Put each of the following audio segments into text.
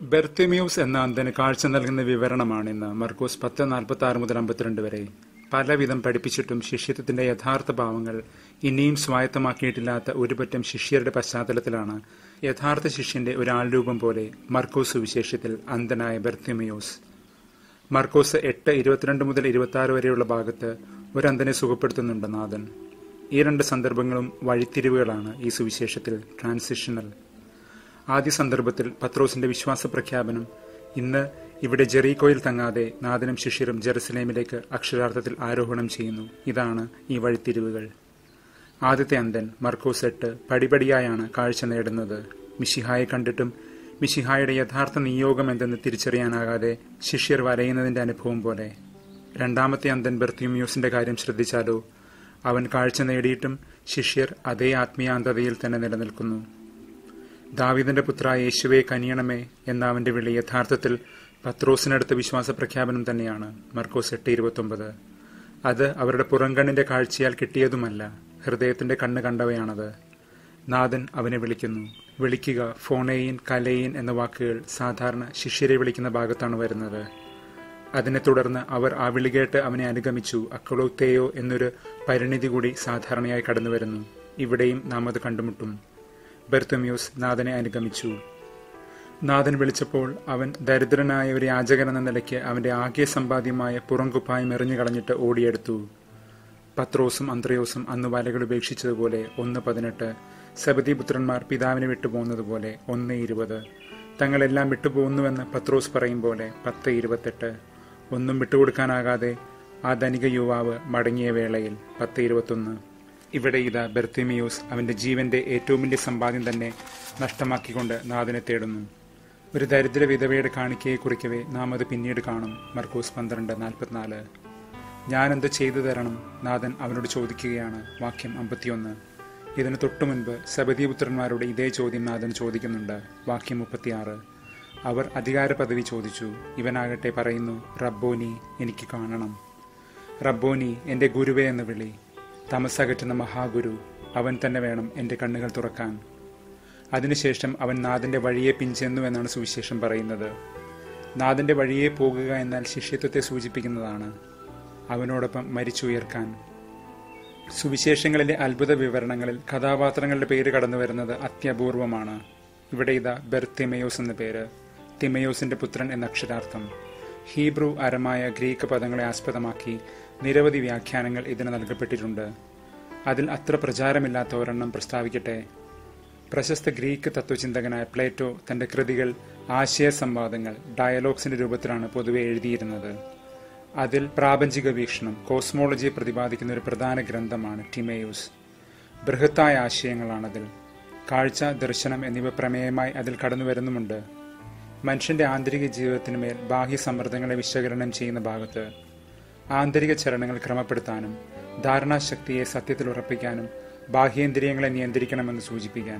ബെർത്തിമ്യൂസ് എന്ന അന്ധന് കാഴ്ച നൽകുന്ന വിവരണമാണ് ഇന്ന് മർക്കോസ് പത്ത് നാൽപ്പത്തി ആറ് മുതൽ അമ്പത്തിരണ്ട് വരെ പലവിധം പഠിപ്പിച്ചിട്ടും ശിഷ്യത്വത്തിന്റെ യഥാർത്ഥ ഭാവങ്ങൾ ഇനിയും സ്വായത്തമാക്കിയിട്ടില്ലാത്ത ഒരുപറ്റം ശിഷ്യരുടെ പശ്ചാത്തലത്തിലാണ് യഥാർത്ഥ ശിഷ്യന്റെ ഒരാൾരൂപം പോലെ മർക്കോസ് വിശേഷത്തിൽ അന്ധനായ ബെർത്തിമിയോസ് മർക്കോസ് എട്ട് ഇരുപത്തിരണ്ട് മുതൽ ഇരുപത്തി ആറ് വരെയുള്ള ഭാഗത്ത് ഒരു അന്ധനെ സുഖപ്പെടുത്തുന്നുണ്ട് നാഥൻ ഈ രണ്ട് സന്ദർഭങ്ങളും വഴിത്തിരിവുകളാണ് ഈ സുവിശേഷത്തിൽ ട്രാൻസിഷണൽ ആദ്യ സന്ദർഭത്തിൽ പത്രോസിന്റെ വിശ്വാസ പ്രഖ്യാപനം ഇന്ന് ഇവിടെ ജെറീകോയിൽ തങ്ങാതെ നാഥനും ശിഷ്യരും ജെറുസലേമിലേക്ക് അക്ഷരാർത്ഥത്തിൽ ആരോഹണം ചെയ്യുന്നു ഇതാണ് ഈ വഴിത്തിരിവുകൾ ആദ്യത്തെ അന്ധൻ മർക്കോസ് എട്ട് പടിപടിയായാണ് കാഴ്ച നേടുന്നത് മിഷിഹായെ കണ്ടിട്ടും മിഷിഹായുടെ യഥാർത്ഥ നിയോഗം എന്തെന്ന് തിരിച്ചറിയാനാകാതെ ശിഷ്യർ വരയുന്നതിന്റെ അനുഭവം പോലെ രണ്ടാമത്തെ അന്ധൻ ബെർത്തിമ്യൂസിന്റെ കാര്യം ശ്രദ്ധിച്ചാലോ അവൻ കാഴ്ച നേടിയിട്ടും ശിഷ്യർ അതേ ആത്മീയാന്തതയിൽ തന്നെ നിലനിൽക്കുന്നു ദാവിദിന്റെ പുത്ര യേശുവെ കനിയണമേ എന്ന അവന്റെ വിളി യഥാർത്ഥത്തിൽ പത്രോസിനടുത്ത വിശ്വാസ പ്രഖ്യാപനം തന്നെയാണ് മർക്കോസ് എട്ട് ഇരുപത്തൊമ്പത് അത് അവരുടെ പുറംകണ്ണിന്റെ കാഴ്ചയാൽ കിട്ടിയതുമല്ല ഹൃദയത്തിന്റെ കണ്ണ് കണ്ടവയാണത് നാഥൻ അവനെ വിളിക്കുന്നു വിളിക്കുക ഫോണേയിൻ കലയിൻ എന്ന വാക്കുകൾ സാധാരണ ശിഷ്യരെ വിളിക്കുന്ന ഭാഗത്താണ് വരുന്നത് അതിനെ തുടർന്ന് അവർ ആ വിളി കേട്ട് അവനെ അനുഗമിച്ചു അക്കളോത്തേയോ എന്നൊരു പരിണിതി കൂടി സാധാരണയായി കടന്നുവരുന്നു ഇവിടെയും നാം അത് കണ്ടുമുട്ടും ബെർത്തമ്യൂസ് നാഥനെ അനുഗമിച്ചു നാഥൻ വിളിച്ചപ്പോൾ അവൻ ദരിദ്രനായ ഒരു യാചകൻ എന്ന നിലയ്ക്ക് അവന്റെ ആകെ സമ്പാദ്യമായ പുറംകുപ്പായം എറിഞ്ഞു കളഞ്ഞിട്ട് ഓടിയെടുത്തു പത്രോസും അന്ത്രയോസും അന്ന് വലകൾ ഉപേക്ഷിച്ചതുപോലെ ഒന്ന് പതിനെട്ട് സബദിപുത്രന്മാർ പിതാവിനെ വിട്ടുപോകുന്നതുപോലെ ഒന്ന് ഇരുപത് തങ്ങളെല്ലാം വിട്ടുപോകുന്നുവെന്ന് പത്രോസ് പറയും പോലെ പത്ത് ഇരുപത്തെട്ട് ഒന്നും വിട്ടുകൊടുക്കാനാകാതെ ആ ധനിക യുവാവ് മടങ്ങിയ വേളയിൽ പത്ത് ഇരുപത്തൊന്ന് ഇവിടെ ഇതാ ബെർത്തിമിയൂസ് അവന്റെ ജീവന്റെ ഏറ്റവും വലിയ സമ്പാദ്യം തന്നെ നഷ്ടമാക്കിക്കൊണ്ട് നാഥനെ തേടുന്നു ഒരു ദരിദ്ര വിധവയുടെ കാണിക്കയെ കുറിക്കവേ നാം അത് പിന്നീട് കാണും മർക്കൂസ് പന്ത്രണ്ട് നാൽപ്പത്തിനാല് ഞാൻ എന്ത് ചെയ്തു തരണം നാഥൻ അവനോട് ചോദിക്കുകയാണ് വാക്യം അമ്പത്തിയൊന്ന് ഇതിന് തൊട്ടു മുൻപ് സബദീപുത്രന്മാരോട് ഇതേ ചോദ്യം നാഥൻ ചോദിക്കുന്നുണ്ട് വാക്യം മുപ്പത്തിയാറ് അവർ അധികാര പദവി ചോദിച്ചു ഇവനാകട്ടെ പറയുന്നു റബ്ബോനി എനിക്ക് കാണണം റബ്ബോനി എൻ്റെ ഗുരുവേ എന്ന് വിളി തമസകറ്റുന്ന മഹാഗുരു അവൻ തന്നെ വേണം എൻ്റെ കണ്ണുകൾ തുറക്കാൻ അതിനുശേഷം അവൻ നാഥന്റെ വഴിയെ പിഞ്ചെന്നു എന്നാണ് സുവിശേഷം പറയുന്നത് നാഥന്റെ വഴിയെ പോകുക എന്നാൽ ശിഷ്യത്വത്തെ സൂചിപ്പിക്കുന്നതാണ് അവനോടൊപ്പം മരിച്ചുയർക്കാൻ സുവിശേഷങ്ങളിലെ അത്ഭുത വിവരണങ്ങളിൽ കഥാപാത്രങ്ങളുടെ പേര് കടന്നു വരുന്നത് അത്യപൂർവമാണ് ഇവിടെ ഇതാ ബെർത്തിമയോസ് എന്ന പേര് തിമയോസിന്റെ പുത്രൻ എന്ന അക്ഷരാർത്ഥം ഹീബ്രു അരമായ ഗ്രീക്ക് പദങ്ങളെ ആസ്പദമാക്കി നിരവധി വ്യാഖ്യാനങ്ങൾ ഇതിന് നൽകപ്പെട്ടിട്ടുണ്ട് അതിൽ അത്ര പ്രചാരമില്ലാത്ത ഒരെണ്ണം പ്രസ്താവിക്കട്ടെ പ്രശസ്ത ഗ്രീക്ക് തത്വചിന്തകനായ പ്ലേറ്റോ തന്റെ കൃതികൾ ആശയ സംവാദങ്ങൾ ഡയലോഗ്സിന്റെ രൂപത്തിലാണ് പൊതുവെ എഴുതിയിരുന്നത് അതിൽ പ്രാപഞ്ചിക വീക്ഷണം കോസ്മോളജിയെ പ്രതിപാദിക്കുന്ന ഒരു പ്രധാന ഗ്രന്ഥമാണ് ടിമേയൂസ് ബൃഹത്തായ ആശയങ്ങളാണതിൽ കാഴ്ച ദർശനം എന്നിവ പ്രമേയമായി അതിൽ കടന്നു വരുന്നുമുണ്ട് മനുഷ്യന്റെ ആന്തരിക ജീവിതത്തിന് മേൽ ബാഹ്യ സമ്മർദ്ദങ്ങളെ വിശകലനം ചെയ്യുന്ന ഭാഗത്ത് ആന്തരിക ചലനങ്ങൾ ക്രമപ്പെടുത്താനും ധാരണാശക്തിയെ സത്യത്തിൽ ഉറപ്പിക്കാനും ബാഹ്യേന്ദ്രിയങ്ങളെ നിയന്ത്രിക്കണമെന്ന് സൂചിപ്പിക്കാൻ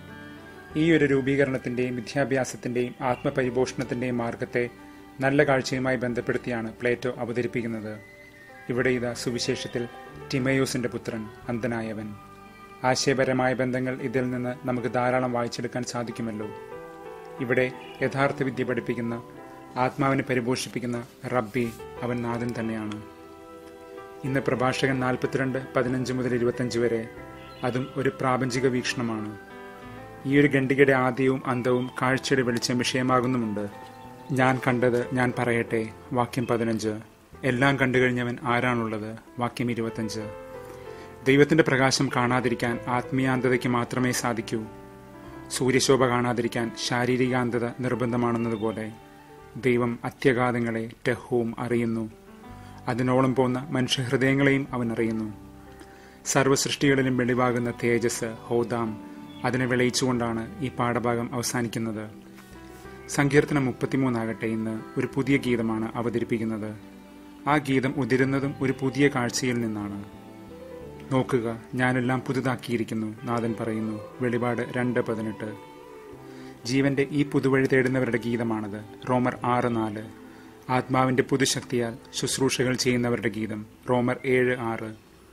ഈ ഒരു രൂപീകരണത്തിന്റെയും വിദ്യാഭ്യാസത്തിന്റെയും ആത്മപരിപോഷണത്തിന്റെയും മാർഗത്തെ നല്ല കാഴ്ചയുമായി ബന്ധപ്പെടുത്തിയാണ് പ്ലേറ്റോ അവതരിപ്പിക്കുന്നത് ഇവിടെ ഇതാ സുവിശേഷത്തിൽ ടിമയോസിന്റെ പുത്രൻ അന്ധനായവൻ ആശയപരമായ ബന്ധങ്ങൾ ഇതിൽ നിന്ന് നമുക്ക് ധാരാളം വായിച്ചെടുക്കാൻ സാധിക്കുമല്ലോ ഇവിടെ യഥാർത്ഥ വിദ്യ പഠിപ്പിക്കുന്ന ആത്മാവിനെ പരിപോഷിപ്പിക്കുന്ന റബ്ബി അവൻ നാഥൻ തന്നെയാണ് ഇന്ന് പ്രഭാഷകൻ നാൽപ്പത്തിരണ്ട് പതിനഞ്ച് മുതൽ ഇരുപത്തഞ്ച് വരെ അതും ഒരു പ്രാപഞ്ചിക വീക്ഷണമാണ് ഈ ഒരു ഖണ്ഡികയുടെ ആദ്യവും അന്തവും കാഴ്ചയുടെ വെളിച്ചം വിഷയമാകുന്നുമുണ്ട് ഞാൻ കണ്ടത് ഞാൻ പറയട്ടെ വാക്യം പതിനഞ്ച് എല്ലാം കണ്ടു കഴിഞ്ഞവൻ ആരാണുള്ളത് വാക്യം ഇരുപത്തഞ്ച് ദൈവത്തിന്റെ പ്രകാശം കാണാതിരിക്കാൻ ആത്മീയാന്തതയ്ക്ക് മാത്രമേ സാധിക്കൂ സൂര്യശോഭ കാണാതിരിക്കാൻ ശാരീരികാന്തത നിർബന്ധമാണെന്നതുപോലെ ദൈവം അത്യഗാധങ്ങളെ ടെഹവും അറിയുന്നു അതിനോളം പോന്ന മനുഷ്യഹൃദയങ്ങളെയും അവൻ അറിയുന്നു സർവ്വസൃഷ്ടികളിലും വെളിവാകുന്ന തേജസ് ഹോദാം അതിനെ വിളയിച്ചുകൊണ്ടാണ് ഈ പാഠഭാഗം അവസാനിക്കുന്നത് സങ്കീർത്തനം മുപ്പത്തിമൂന്നാകട്ടെ ഇന്ന് ഒരു പുതിയ ഗീതമാണ് അവതരിപ്പിക്കുന്നത് ആ ഗീതം ഉതിരുന്നതും ഒരു പുതിയ കാഴ്ചയിൽ നിന്നാണ് നോക്കുക ഞാനെല്ലാം പുതുതാക്കിയിരിക്കുന്നു നാഥൻ പറയുന്നു വെളിപാട് രണ്ട് പതിനെട്ട് ജീവന്റെ ഈ പുതുവഴി തേടുന്നവരുടെ ഗീതമാണത് റോമർ ആറ് നാല് ആത്മാവിന്റെ പുതുശക്തിയാൽ ശുശ്രൂഷകൾ ചെയ്യുന്നവരുടെ ഗീതം റോമർ ഏഴ് ആറ്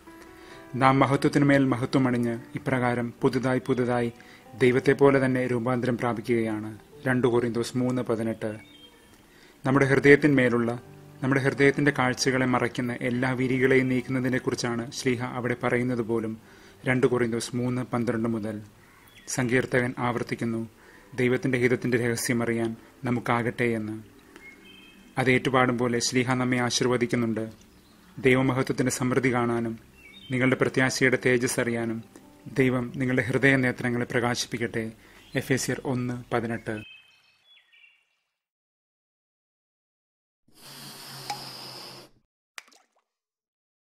നാം മഹത്വത്തിനുമേൽ മഹത്വമണിഞ്ഞ് ഇപ്രകാരം പുതുതായി പുതുതായി ദൈവത്തെ പോലെ തന്നെ രൂപാന്തരം പ്രാപിക്കുകയാണ് രണ്ടു കൊറിന്തോസ് മൂന്ന് പതിനെട്ട് നമ്മുടെ ഹൃദയത്തിന്മേലുള്ള നമ്മുടെ ഹൃദയത്തിന്റെ കാഴ്ചകളെ മറയ്ക്കുന്ന എല്ലാ വിരികളെയും നീക്കുന്നതിനെക്കുറിച്ചാണ് ശ്ലീഹ അവിടെ പറയുന്നത് പോലും രണ്ട് കൊറിന്തോസ് മൂന്ന് പന്ത്രണ്ട് മുതൽ സങ്കീർത്തകൻ ആവർത്തിക്കുന്നു ദൈവത്തിന്റെ ഹിതത്തിന്റെ രഹസ്യം അറിയാൻ നമുക്കാകട്ടെ എന്ന് അത് ഏറ്റുപാടും പോലെ ശ്ലീഹ നമ്മെ ആശീർവദിക്കുന്നുണ്ട് ദൈവമഹത്വത്തിന്റെ സമൃദ്ധി കാണാനും നിങ്ങളുടെ പ്രത്യാശയുടെ തേജസ് അറിയാനും ദൈവം നിങ്ങളുടെ ഹൃദയ നേത്രങ്ങളെ പ്രകാശിപ്പിക്കട്ടെ എഫ് എസിയർ ഒന്ന് പതിനെട്ട്